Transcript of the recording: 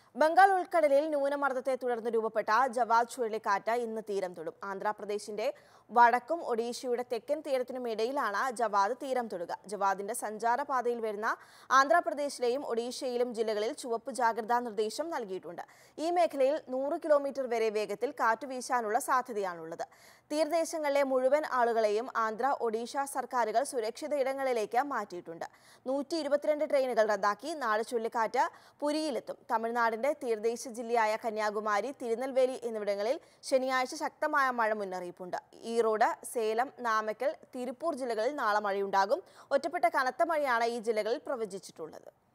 ബംഗാൾ ഉൾക്കടലിൽ ന്യൂനമർദ്ദത്തെ തുടർന്ന് രൂപപ്പെട്ട ജവാദ് ചുഴലിക്കാറ്റ് ഇന്ന് തീരം തൊടും ആന്ധ്രാപ്രദേശിന്റെ വടക്കും ഒഡീഷയുടെ തെക്കൻ തീരത്തിനും ഇടയിലാണ് ജവാദ് തീരം തൊടുക ജവാദിന്റെ സഞ്ചാരപാതയിൽ വരുന്ന ആന്ധ്രാപ്രദേശിലെയും ഒഡീഷയിലും ജില്ലകളിൽ ചുവപ്പ് ജാഗ്രതാ നിർദ്ദേശം നൽകിയിട്ടുണ്ട് ഈ മേഖലയിൽ നൂറ് കിലോമീറ്റർ വരെ വേഗത്തിൽ കാറ്റ് വീശാനുള്ള സാധ്യതയാണുള്ളത് തീരദേശങ്ങളിലെ മുഴുവൻ ആളുകളെയും ആന്ധ്ര ഒഡീഷ സർക്കാരുകൾ സുരക്ഷിത ഇടങ്ങളിലേക്ക് മാറ്റിയിട്ടുണ്ട് നൂറ്റി ഇരുപത്തിരണ്ട് ട്രെയിനുകൾ റദ്ദാക്കി നാളെ ചുഴലിക്കാറ്റ് പുരിയിലെത്തും തമിഴ്നാടിന്റെ തീരദേശ ജില്ലയായ കന്യാകുമാരി തിരുനെൽവേലി എന്നിവിടങ്ങളിൽ ശനിയാഴ്ച ശക്തമായ മഴ മുന്നറിയിപ്പുണ്ട് ഈറോഡ് സേലം നാമക്കൽ തിരുപ്പൂർ ജില്ലകളിൽ നാളെ മഴയുണ്ടാകും ഒറ്റപ്പെട്ട കനത്ത മഴയാണ് ഈ ജില്ലകളിൽ പ്രവചിച്ചിട്ടുള്ളത്